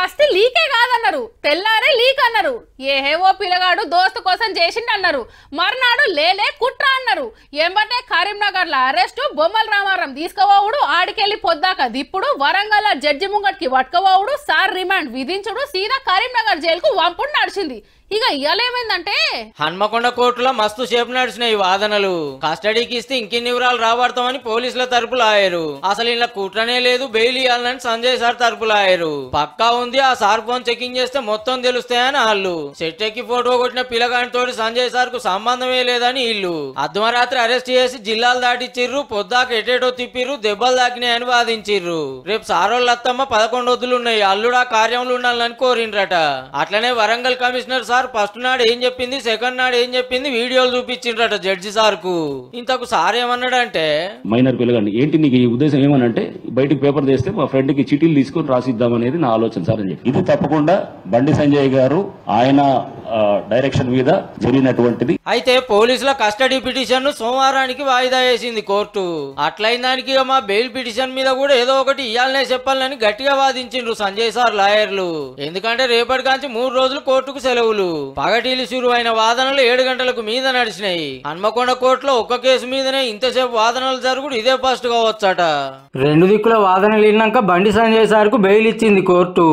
పస్తి లీకే కాదన్నారు తెల్లారే లీక్ అన్నారు ఏహేవో పిల్లగాడు దోస్తు కోసం చేసిండు అన్నారు మర్నాడు లేలే కుట్ర అన్నారు ఎంబటే కరీంనగర్ లో అరెస్టు బొమ్మల రామారం తీసుకుపోవుడు ఆడికెళ్ళి పొద్దాక దిప్పుడు వరంగల్ జడ్జి ముంగట్కి పట్టుకుపోవుడు సార్ రిమాండ్ విధించుడు సీదా కరీంనగర్ జైలుకు వంపుడు నడిచింది ఇక ఇయ్యాలేమైందంటే హన్మకొండ కోర్టులో మస్తు సేపు నడిచినాయి ఈ వాదనలు కస్టడీకి ఇస్తే ఇంకెన్ని వివరాలు రాబడతామని పోలీసుల తరపులు ఆయరు అసలు ఇలా కుట్రనే లేదు బెయిల్ ఇవ్వాలని సంజయ్ సార్ తరపులు ఆయరు పక్కా ఉంది ఆ సార్ ఫోన్ చెకింగ్ చేస్తే మొత్తం తెలుస్తాయని వాళ్ళు సెట్ ఎక్కి ఫోటో కొట్టిన పిల్లగానితో సంజయ్ సార్ కు సంబంధమే లేదని ఇల్లు అర్ధమరాత్రి అరెస్ట్ చేసి జిల్లాలు దాటిచ్చిర్రు పొద్దాక ఎటేటో తిప్పిర్రు దెబ్బలు తాకినాయని వాదించిర్రు రేపు సారోళ్ళ అత్తమ్మ పదకొండు వద్దులు ఉన్నాయి అల్లుడు ఆ కార్యంలో ఉండాలని కోరిండ్రట అట్లనే వరంగల్ కమిషనర్ సార్ ఫస్ట్ నాడు ఏం చెప్పింది సెకండ్ నాడు ఏం చెప్పింది వీడియోలు చూపించిండ్రట జడ్జి సార్ కు ఇంతకు సార్ ఏమన్నాడంటే మైనర్ పిల్లగాడిని ఏంటి నీకు ఈ ఉద్దేశం ఏమనంటే బయటికి పేపర్ తెస్తే మా ఫ్రెండ్ కి చిటీలు తీసుకొని రాసిద్దాం అనేది నా ఆలోచన సార్ అని చెప్పి ఇది తప్పకుండా బండి సంజయ్ గారు ఆయన ఆ, డైరెక్షన్ మీద జరిగినటువంటిది అయితే పోలీసుల కస్టడీ పిటిషన్ ను సోమవారానికి వాయిదా వేసింది కోర్టు అట్లయిన దానికి ఇక మా బెయిల్ పిటిషన్ మీద కూడా ఏదో ఒకటి ఇయ్యాలనే చెప్పాలని గట్టిగా వాదించిండ్రు సంజయ్ సార్ లాయర్లు ఎందుకంటే రేపటి కాంచి మూడు రోజులు కోర్టుకు సెలవులు పగటీలు శురు అయిన వాదనలు ఏడు గంటలకు మీద నడిచినాయి హన్మకొండ కోర్టులో ఒక్క కేసు మీదనే ఇంతసేపు వాదనలు జరుగుడు ఇదే ఫస్ట్ కావచ్చట రెండు దిక్కుల వాదనలు విన్నాక బండి సంజయ్ సార్ కు బెయిల్ ఇచ్చింది కోర్టు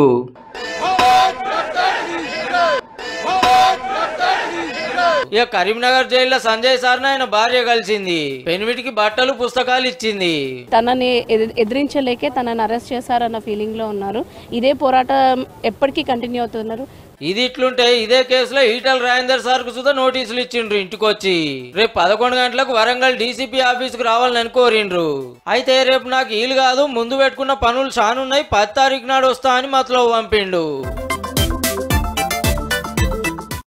ఇక కరీంనగర్ జైల్లో సంజయ్ సార్ ఆయన భార్య కలిసింది పెనిమిటికి బట్టలు పుస్తకాలు ఇచ్చింది తనని ఎది- ఎదిరించలేకే తనని అరెస్ట్ చేశారన్న ఫీలింగ్ లో ఉన్నారు ఇదే పోరాటం ఎప్పటికీ కంటిన్యూ అవుతున్నారు ఇది ఇట్లుంటే ఇదే కేసులో ఈటల రాజేందర్ సార్ కు సుధా నోటీసులు ఇచ్చిండ్రు ఇంటికొచ్చి రేపు పదకొండు గంటలకు వరంగల్ డీసీపీ ఆఫీస్ కు రావాలని కోరిండ్రు అయితే రేపు నాకు వీలు కాదు ముందు పెట్టుకున్న పనులు చానున్నాయి పది తారీఖు నాడు వస్తా అని మతలో పంపిండు